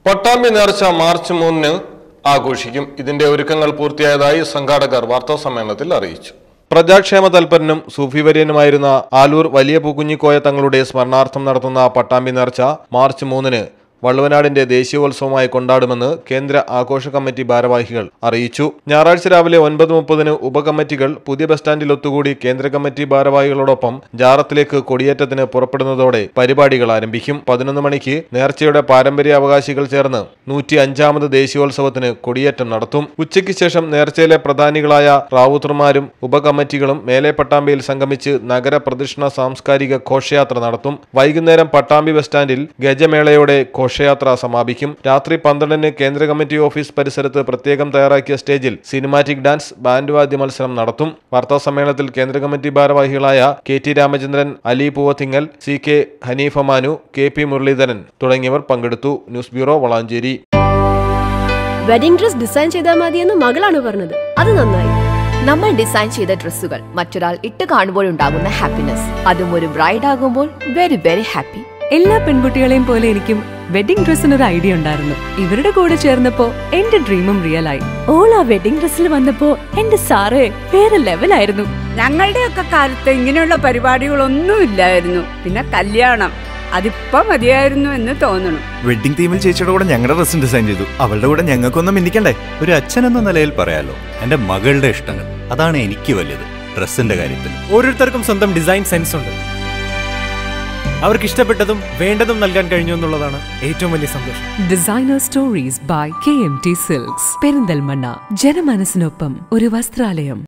പട്ടാമ്പി നേർച്ച മാർച്ച് മൂന്നിന് ആഘോഷിക്കും ഇതിന്റെ ഒരുക്കങ്ങൾ പൂർത്തിയായതായി സംഘാടകർ വാർത്താസമ്മേളനത്തിൽ അറിയിച്ചു പ്രജാക്ഷേമ തൽപരനും സൂഫിവര്യനുമായിരുന്ന ആലൂർ വലിയ പൂക്കുഞ്ഞിക്കോയ തങ്ങളുടെ സ്മരണാർത്ഥം നടത്തുന്ന പട്ടാമ്പി നേർച്ച മാർച്ച് മൂന്നിന് വള്ളുവനാടിന്റെ ദേശീയോത്സവമായി കൊണ്ടാടുമെന്ന് കേന്ദ്ര ആഘോഷ കമ്മിറ്റി ഭാരവാഹികൾ അറിയിച്ചു ഞായറാഴ്ച രാവിലെ ഒൻപത് മുപ്പതിന് ഉപകമ്മിറ്റികൾ പുതിയ ബസ് സ്റ്റാൻഡിൽ ഒത്തുകൂടി കേന്ദ്ര കമ്മിറ്റി ഭാരവാഹികളോടൊപ്പം ജാറത്തിലേക്ക് കൊടിയേറ്റത്തിന് പുറപ്പെടുന്നതോടെ പരിപാടികൾ ആരംഭിക്കും പതിനൊന്ന് മണിക്ക് നേർച്ചയുടെ പാരമ്പര്യ അവകാശികൾ ചേർന്ന് നൂറ്റി അഞ്ചാമത് ദേശീയോത്സവത്തിന് കൊടിയേറ്റം നടത്തും ഉച്ചയ്ക്ക് ശേഷം നേർച്ചയിലെ പ്രധാനികളായ റാവുത്തർമാരും ഉപകമ്മിറ്റികളും മേലെ പട്ടാമ്പിയിൽ സംഗമിച്ച് നഗര പ്രദക്ഷിണ സാംസ്കാരിക ഘോഷയാത്ര നടത്തും വൈകുന്നേരം പട്ടാമ്പി ബസ് സ്റ്റാൻഡിൽ ഗജമേളയോടെ ഘോഷയാത്ര സമാപിക്കും രാത്രി പന്ത്രണ്ടിന് കേന്ദ്ര കമ്മിറ്റി ഓഫീസ് പരിസരത്ത് പ്രത്യേകം തയ്യാറാക്കിയ സ്റ്റേജിൽ സിനിമാറ്റിക് ഡാൻസ് ബാൻഡ് വാദ്യ മത്സരം നടത്തും വാർത്താ സമ്മേളനത്തിൽ കേന്ദ്ര കമ്മിറ്റി ഭാരവാഹികളായ K T Ramachandran Ali Poovathingal C K Haneefa Manu K P Muraleedharan തുടങ്ങിയവർ പങ്കെടുത്തു news bureau Valanchery wedding dress design ചെയ്താൽ മതിയെന്ന് മകളാണ് പറഞ്ഞത് അത് നന്നായി നമ്മൾ ഡിസൈൻ ചെയ്ത ഡ്രസ്സുകൾ മറ്റൊരാൾ ഇട്ട് കാണുമ്പോഴുണ്ടാകുന്ന ഹാപ്പിനെസ് അതും ഒരു ബ്രൈഡ് ആകുമ്പോൾ വെരി വെരി ഹാപ്പി എല്ലാ പെൺകുട്ടികളെയും പോലെ എനിക്കും വെഡിംഗ് ഡ്രസ്സിന് ഒരു ഐഡിയ ഉണ്ടായിരുന്നു ഇവരുടെ കൂടെ ചേർന്നപ്പോ എന്റെ ഡ്രീമും റിയൽ ആയി ഓൾ ആ വെഡിംഗ് ഡ്രസ്സിൽ വന്നപ്പോ എന്റെ സാറേ വേറെ ലെവലായിരുന്നു ഞങ്ങളുടെയൊക്കെ കാലത്ത് ഇങ്ങനെയുള്ള പരിപാടികളൊന്നും ഇല്ലായിരുന്നു പിന്നെ കല്യാണം അതിപ്പോ മതിയായിരുന്നു എന്ന് തോന്നണം വെഡിങ് തീമിൽ ചേച്ചിയുടെ കൂടെ ഞങ്ങളുടെ ഡ്രസ്സും ഡിസൈൻ ചെയ്തു അവളുടെ കൂടെ ഞങ്ങൾക്കൊന്നും മിന്നിക്കണ്ടേ ഒരു അച്ഛൻ എന്ന നിലയിൽ പറയാലോ എന്റെ മകളുടെ ഇഷ്ടങ്ങൾ അതാണ് എനിക്ക് വലുത് ഡ്രസ്സിന്റെ കാര്യത്തിൽ ഓരോരുത്തർക്കും സ്വന്തം ഡിസൈൻ സെൻസ് ഉണ്ട് അവർക്ക് ഇഷ്ടപ്പെട്ടതും വേണ്ടതും നൽകാൻ കഴിഞ്ഞു എന്നുള്ളതാണ് ഏറ്റവും വലിയ സന്തോഷം designer stories by K M T silks Perinthalmanna ജനമനസ്സിനൊപ്പം ഒരു വസ്ത്രാലയം